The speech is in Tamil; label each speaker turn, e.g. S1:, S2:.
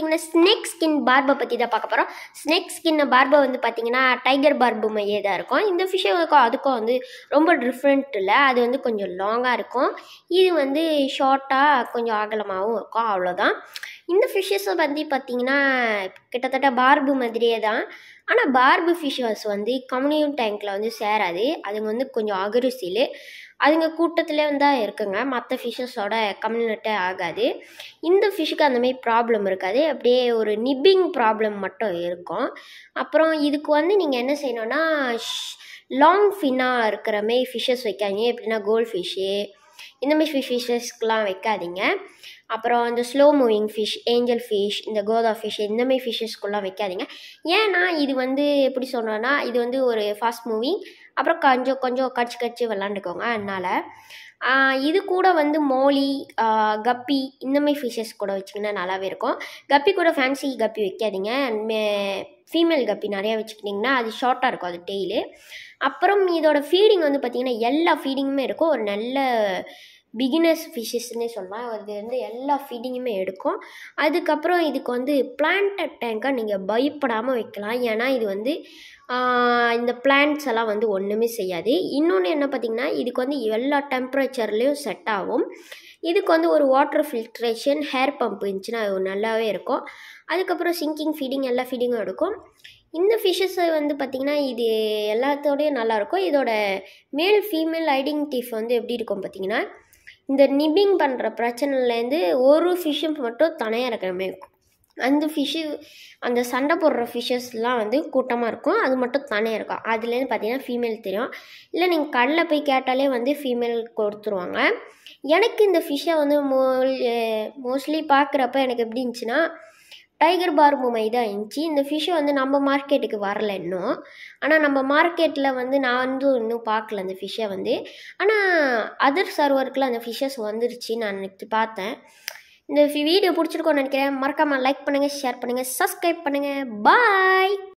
S1: பார்த்தீங்கன்னா ஸ்னேக் ஸ்கின் பார்பை பற்றி தான் பார்க்க போகிறோம் ஸ்னேக் ஸ்கின் பார்பை வந்து பார்த்தீங்கன்னா டைகர் பார்பு மையே தான் இருக்கும் இந்த ஃபிஷ்ஷுக்கும் அதுக்கும் வந்து ரொம்ப டிஃப்ரெண்ட் இல்லை அது வந்து கொஞ்சம் லாங்காக இருக்கும் இது வந்து ஷார்ட்டாக கொஞ்சம் அகலமாகவும் இருக்கும் அவ்வளோதான் இந்த ஃபிஷ்ஷஸை வந்து பார்த்தீங்கன்னா கிட்டத்தட்ட பார்பு மாதிரியே தான் ஆனால் பார்பு ஃபிஷ்ஷஸ் வந்து கம்யூனியன் டேங்க்கில் வந்து சேராது அதுங்க வந்து கொஞ்சம் அகரிசில் அதுங்க கூட்டத்திலே வந்து தான் இருக்குங்க மற்ற ஃபிஷ்ஷஸோட கம்யூனிட்டே ஆகாது இந்த ஃபிஷ்ஷுக்கு அந்தமாரி ப்ராப்ளம் இருக்காது அப்படியே ஒரு நிப்பிங் ப்ராப்ளம் மட்டும் இருக்கும் அப்புறம் இதுக்கு வந்து நீங்கள் என்ன செய்யணும்னா லாங் ஃபின்னாக இருக்கிற மாரி ஃபிஷ்ஷஸ் வைக்காதீங்க எப்படின்னா கோல்ட் ஃபிஷ்ஷு இந்த மாதிரி ஃபிஷ்ஷஸ்க்கெலாம் வைக்காதீங்க அப்புறம் இந்த slow moving fish angel fish இந்த கோதா ஃபிஷ் இந்த மாதிரி ஃபிஷ்ஷஸ்க்குலாம் வைக்காதீங்க ஏன்னா இது வந்து எப்படி சொன்னோன்னா இது வந்து ஒரு ஃபாஸ்ட் மூவிங் அப்புறம் கொஞ்சம் கொஞ்சம் கடிச்சு கடிச்சு விளாண்டுக்கோங்க அதனால் இது கூட வந்து மோலி கப்பி இந்த மாதிரி ஃபிஷ்ஷஸ் கூட வச்சிங்கன்னா நல்லாவே இருக்கும் கப்பி கூட ஃபேன்சி கப்பி வைக்காதீங்க ஃபீமேல் கப்பி நிறையா வச்சுக்கிட்டிங்கன்னா அது ஷார்ட்டாக இருக்கும் அது டெய்லு அப்புறம் இதோட ஃபீடிங் வந்து பார்த்திங்கன்னா எல்லா ஃபீடிங்குமே இருக்கும் ஒரு நல்ல பிகினர்ஸ் ஃபிஷ்ஷஸ்னே சொல்லலாம் அது வந்து எல்லா ஃபீடிங்குமே எடுக்கும் அதுக்கப்புறம் இதுக்கு வந்து பிளான்டட் டேங்கை நீங்கள் பயப்படாமல் வைக்கலாம் ஏன்னா இது வந்து இந்த பிளான்ட்ஸ் எல்லாம் வந்து ஒன்றுமே செய்யாது இன்னொன்று என்ன பார்த்திங்கன்னா இதுக்கு வந்து எல்லா டெம்பரேச்சர்லேயும் செட் ஆகும் இதுக்கு வந்து ஒரு வாட்டர் ஃபில்ட்ரேஷன் ஹேர் பம்ப் இருந்துச்சுன்னா அது நல்லாவே இருக்கும் அதுக்கப்புறம் சிங்கிங் ஃபீடிங் எல்லா ஃபீடிங்கும் எடுக்கும் இந்த ஃபிஷ்ஷஸை வந்து பார்த்திங்கன்னா இது எல்லாத்தோடையும் நல்லாயிருக்கும் இதோட மேல் ஃபீமேல் ஐடென்டிஃப் வந்து எப்படி இருக்கும் பார்த்திங்கன்னா இந்த நிப்பிங் பண்ணுற பிரச்சனைலேருந்து ஒரு ஃபிஷ்ஷும் மட்டும் தனியாக இருக்கிற மாதிரி இருக்கும் அந்த ஃபிஷ்ஷு அந்த சண்டை போடுற ஃபிஷ்ஷஸ்லாம் வந்து கூட்டமாக இருக்கும் அது மட்டும் தனியாக இருக்கும் அதுலேருந்து பார்த்தீங்கன்னா ஃபீமேல் தெரியும் இல்லை நீங்கள் கடலில் போய் கேட்டாலே வந்து ஃபீமேல் கொடுத்துருவாங்க எனக்கு இந்த ஃபிஷ்ஷை வந்து மோ மோஸ்ட்லி பார்க்குறப்ப எனக்கு எப்படி இருந்துச்சுன்னா டைகர் பார்பு மை தான் இருந்துச்சு இந்த ஃபிஷ்ஷை வந்து நம்ம மார்க்கெட்டுக்கு வரல இன்னும் ஆனால் நம்ம மார்க்கெட்டில் வந்து நான் வந்து இன்னும் பார்க்கல அந்த ஃபிஷ்ஷை வந்து ஆனால் அதர் சர்வருக்குலாம் அந்த ஃபிஷ்ஷஸ் வந்துருச்சு நான் இன்னைக்கு பார்த்தேன் இந்த வீடியோ பிடிச்சிருக்கோன்னு நினைக்கிறேன் மறக்காமல் லைக் பண்ணுங்கள் ஷேர் பண்ணுங்கள் சப்ஸ்கிரைப் பண்ணுங்கள் பாய்